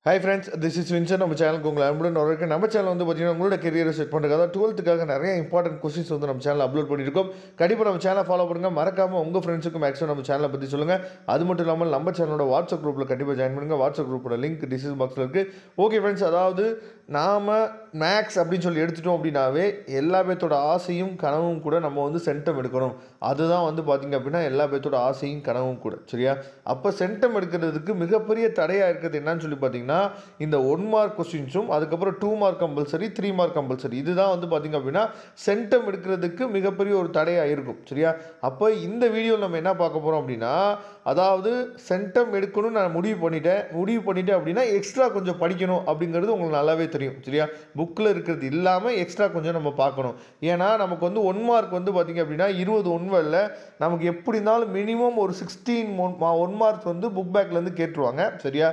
hi friends this is Vinson நம்ம சேனலுக்கு உங்களை அன்புடன் வரவேற்க நம்ம சேனல் வந்து பார்த்தீங்கன்னா உங்களோட கெரியரை செட் பண்ணுறதுக்கு அதாவது டுவெல்த்துக்காக நிறைய இம்பார்ட்டன்ட் கொஸ்டின்ஸ் வந்து நம்ம சேனல் அப்லோட் பண்ணியிருக்கோம் கண்டிப்பாக நம்ம சேனலை ஃபாலோ பண்ணுங்கள் மறக்காமல் உங்கள் ஃப்ரெண்ட்ஸுக்கு மேக்ஸிமம் நம்ம சேனலை பற்றி சொல்லுங்கள் அது மட்டும் இல்லாமல் நம்ம சேனலோட வாட்ஸ்அப் குரூப்பில் கண்டிப்பாக ஜாயின் பண்ணுங்கள் வாட்ஸ்அப் குரூப்போட லிங்க் டிஸ்கிரிப்ஷன் பாக்ஸில் இருக்குது ஓகே ஃப்ரெண்ட்ஸ் அதாவது நாம் மேக்ஸ் அப்படின்னு சொல்லி எடுத்துட்டோம் அப்படின்னாவே எல்லா பேர்த்தோட ஆசையும் கனவும் கூட நம்ம வந்து சென்டம் எடுக்கணும் அதுதான் வந்து பார்த்திங்க அப்படின்னா எல்லா பேர்த்தோட ஆசையும் கனவும் கூட சரியா அப்போ சென்டம் எடுக்கிறதுக்கு மிகப்பெரிய தடையாக இருக்கிறது என்னன்னு சொல்லி பார்த்தீங்கன்னா இந்த ஒன் மார்க் கொஸ்டின்ஸும் அதுக்கப்புறம் two mark compulsory three mark compulsory இதுதான் வந்து பார்த்திங்க அப்படின்னா சென்டம் எடுக்கிறதுக்கு மிகப்பெரிய ஒரு தடையாக இருக்கும் சரியா அப்போ இந்த வீடியோவில் நம்ம என்ன பார்க்க போகிறோம் அப்படின்னா அதாவது சென்டம் எடுக்கணும்னு நான் முடிவு பண்ணிட்டேன் முடிவு பண்ணிட்டேன் அப்படின்னா எக்ஸ்ட்ரா கொஞ்சம் படிக்கணும் அப்படிங்கிறது உங்களுக்கு நல்லாவே தெரியும் சரியா புக்கில் இருக்கிறது இல்லாமல் எக்ஸ்ட்ரா கொஞ்சம் நம்ம பார்க்கணும் ஏன்னா நமக்கு வந்து ஒன் மார்க் வந்து பார்த்திங்க அப்படின்னா இருபது ஒன்வரில் நமக்கு எப்படி இருந்தாலும் மினிமம் ஒரு சிக்ஸ்டீன் ஒன் மார்க்ஸ் வந்து புக் பேக்லேருந்து கேட்டுருவாங்க சரியா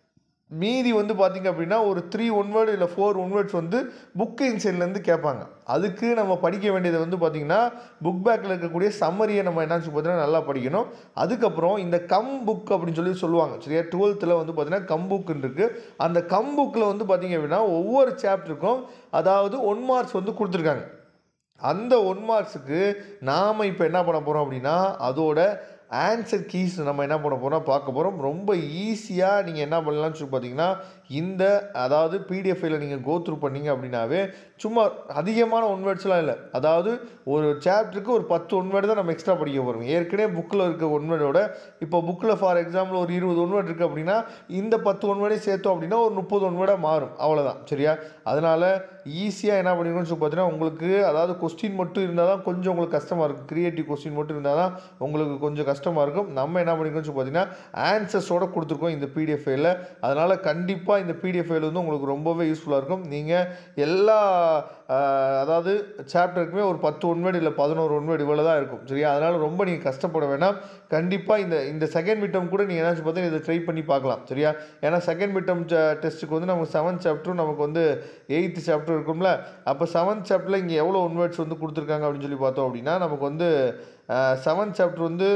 மீதி வந்து பார்த்திங்க அப்படின்னா ஒரு த்ரீ ஒன் வேர்டு இல்லை ஃபோர் ஒன் வேர்ட்ஸ் வந்து புக்கு இன்சைட்லேருந்து கேட்பாங்க அதுக்கு நம்ம படிக்க வேண்டியது வந்து பார்த்திங்கன்னா புக் பேக்கில் இருக்கக்கூடிய சம்மரியை நம்ம என்னாச்சு பார்த்தீங்கன்னா நல்லா படிக்கணும் அதுக்கப்புறம் இந்த கம் புக் அப்படின்னு சொல்லி சொல்லுவாங்க சரியா டுவெல்த்தில் வந்து பார்த்திங்கன்னா கம் புக்குன்னு இருக்குது அந்த கம் புக்கில் வந்து பார்த்திங்க அப்படின்னா ஒவ்வொரு சாப்டருக்கும் அதாவது ஒன் மார்க்ஸ் வந்து கொடுத்துருக்காங்க அந்த ஒன் மார்க்ஸுக்கு நாம் இப்போ என்ன பண்ண போகிறோம் அப்படின்னா அதோட ஆன்சர் கீஸ் நம்ம என்ன பண்ண போகிறோம் பார்க்க போகிறோம் ரொம்ப ஈஸியாக நீங்கள் என்ன பண்ணலாம்னு சொல்லி பார்த்தீங்கன்னா இந்த அதாவது பிடிஎஃப்ல நீங்கள் கோ த்ரூ பண்ணீங்க அப்படின்னாவே சும்மா அதிகமான ஒன் வேர்ட்ஸ்லாம் இல்லை அதாவது ஒரு சாப்டருக்கு ஒரு பத்து ஒன் வேர்டு தான் நம்ம எக்ஸ்ட்ரா படிக்க போகிறோம் ஏற்கனவே புக்கில் இருக்க ஒன் வேர்டோட இப்போ புக்கில் ஃபார் எக்ஸாம்பிள் ஒரு இருபது ஒன் வேர்டு இருக்குது அப்படின்னா இந்த பத்து ஒன் வேர்டையும் சேர்த்தோம் அப்படின்னா ஒரு முப்பது ஒன் வேர்டாக மாறும் அவ்வளோதான் சரியா அதனால் ஈஸியாக என்ன பண்ணிக்கணும்னு சொல்லி பார்த்தீங்கன்னா உங்களுக்கு அதாவது கொஸ்டின் மட்டும் இருந்தால் தான் கொஞ்சம் உங்களுக்கு கஷ்டமாக இருக்கும் க்ரியேட்டிவ் கொஸ்டின் மட்டும் இருந்தால் தான் உங்களுக்கு கொஞ்சம் கஷ்டமாக இருக்கும் நம்ம என்ன பண்ணிக்கணும்னு சொல்லி பார்த்தீங்கன்னா ஆன்சர்ஸோட கொடுத்துருக்கோம் இந்த பிடிஎஃப் ஃபைலில் அதனால் கண்டிப்பாக இந்த பிடிஎஃப் ஃபைல் வந்து உங்களுக்கு ரொம்பவே யூஸ்ஃபுல்லாக இருக்கும் நீங்கள் எல்லா ஆஹ், அதாவது சாப்டருக்குமே ஒரு பத்து ஒன்வேர்டு இல்லை பதினோரு ஒன்வேர்டு இவ்வளோ தான் இருக்கும் சரியா அதனால் ரொம்ப நீங்கள் கஷ்டப்பட வேணாம் கண்டிப்பாக இந்த இந்த செகண்ட் மிட்டம் கூட நீங்கள் என்ன பார்த்தீங்கன்னா இதை ட்ரை பண்ணி பார்க்கலாம் சரியா ஏன்னா செகண்ட் மிட்டம் டெஸ்ட்டுக்கு வந்து நமக்கு செவன்த் சாப்டரும் நமக்கு வந்து எயித்து சாப்டர் இருக்கும்ல அப்போ செவன்த் சாப்டரில் இங்கே எவ்வளோ ஒன்வேர்ட்ஸ் வந்து கொடுத்துருக்காங்க அப்படின்னு சொல்லி பார்த்தோம் அப்படின்னா நமக்கு வந்து செவன்த் சாப்டர் வந்து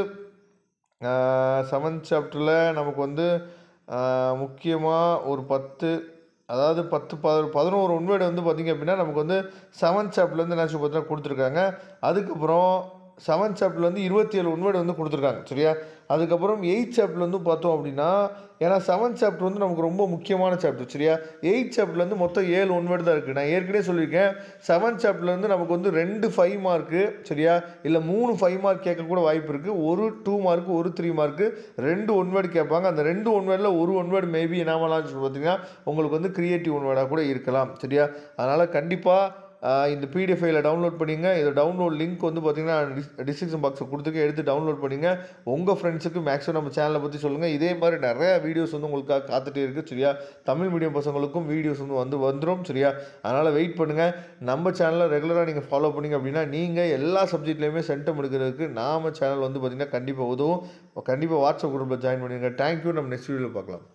செவன்த் சாப்டரில் நமக்கு வந்து முக்கியமாக ஒரு பத்து அதாவது பத்து ப பதினோரு ஒன்வேர்டு வந்து பார்த்திங்க அப்படின்னா நமக்கு வந்து செவன்த் சாப்டர்லேருந்து என்ன பார்த்தீங்கன்னா கொடுத்துருக்காங்க அதுக்கப்புறம் செவன்த் சாப்டர்ல வந்து இருபத்தி ஏழு ஒன்வேர்டு வந்து கொடுத்துருக்காங்க சரியா அதுக்கப்புறம் எயிட் சாப்டர்ல வந்து பார்த்தோம் அப்படின்னா ஏன்னா செவன்த் சாப்டர் வந்து நமக்கு ரொம்ப முக்கியமான சாப்டர் சரியா எயிட் சாப்டர்லேருந்து மொத்தம் ஏழு ஒன்வேர்டு தான் இருக்குது நான் ஏற்கனவே சொல்லியிருக்கேன் செவன்த் சாப்டர்லேருந்து நமக்கு வந்து ரெண்டு ஃபைவ் மார்க்கு சரியா இல்லை மூணு ஃபைவ் மார்க் கேட்க கூட வாய்ப்பு இருக்குது ஒரு டூ மார்க்கு ஒரு த்ரீ மார்க்கு ரெண்டு ஒன்வேர்டு கேட்பாங்க அந்த ரெண்டு ஒன்வேர்டில் ஒரு ஒன்வேர்டு மேபி என்ன பண்ணலாம்னு சொல்லி பார்த்தீங்கன்னா உங்களுக்கு வந்து க்ரியேட்டிவ் ஒன்வேர்டாக கூட இருக்கலாம் சரியா அதனால் கண்டிப்பாக ஆஹ் இந்த பிடிஎஃப் ஃபைலை டவுன்லோட் பண்ணிங்க இது டவுன்லோட் லிங்க் வந்து பார்த்தீங்கன்னா டிஸ்கிரிப்ஷன் பாக்ஸை கொடுத்துக்க எடுத்து டவுன்லோட் பண்ணிங்க உங்கள் ஃப்ரெண்ட்ஸுக்கு மேக்ஸிமம் நம்ம சேனலை பற்றி சொல்லுங்கள் இதே மாதிரி நிறைய வீடியோஸ் வந்து உங்களுக்காக காத்துட்டே இருக்குது சரியா தமிழ் மீடியம் பசங்களுக்கும் வீடியோஸ் வந்து வந்து வந்துடும் சரியா அதனால் வெயிட் பண்ணுங்கள் நம்ம சேனலை ரெகுலராக நீங்கள் ஃபாலோ பண்ணிங்க அப்படின்னா நீங்கள் எல்லா சப்ஜெக்ட்லேயுமே சென்டம் எடுக்கிறதுக்கு நாம சேனல் வந்து பார்த்திங்கன்னா கண்டிப்பாக உதவும் கண்டிப்பாக வாட்ஸ்அப் குரூப்பில் ஜாயின் பண்ணிடுங்க தேங்க்யூ நம்ம நெக்ஸ்ட் வீடியோவில் பார்க்கலாம்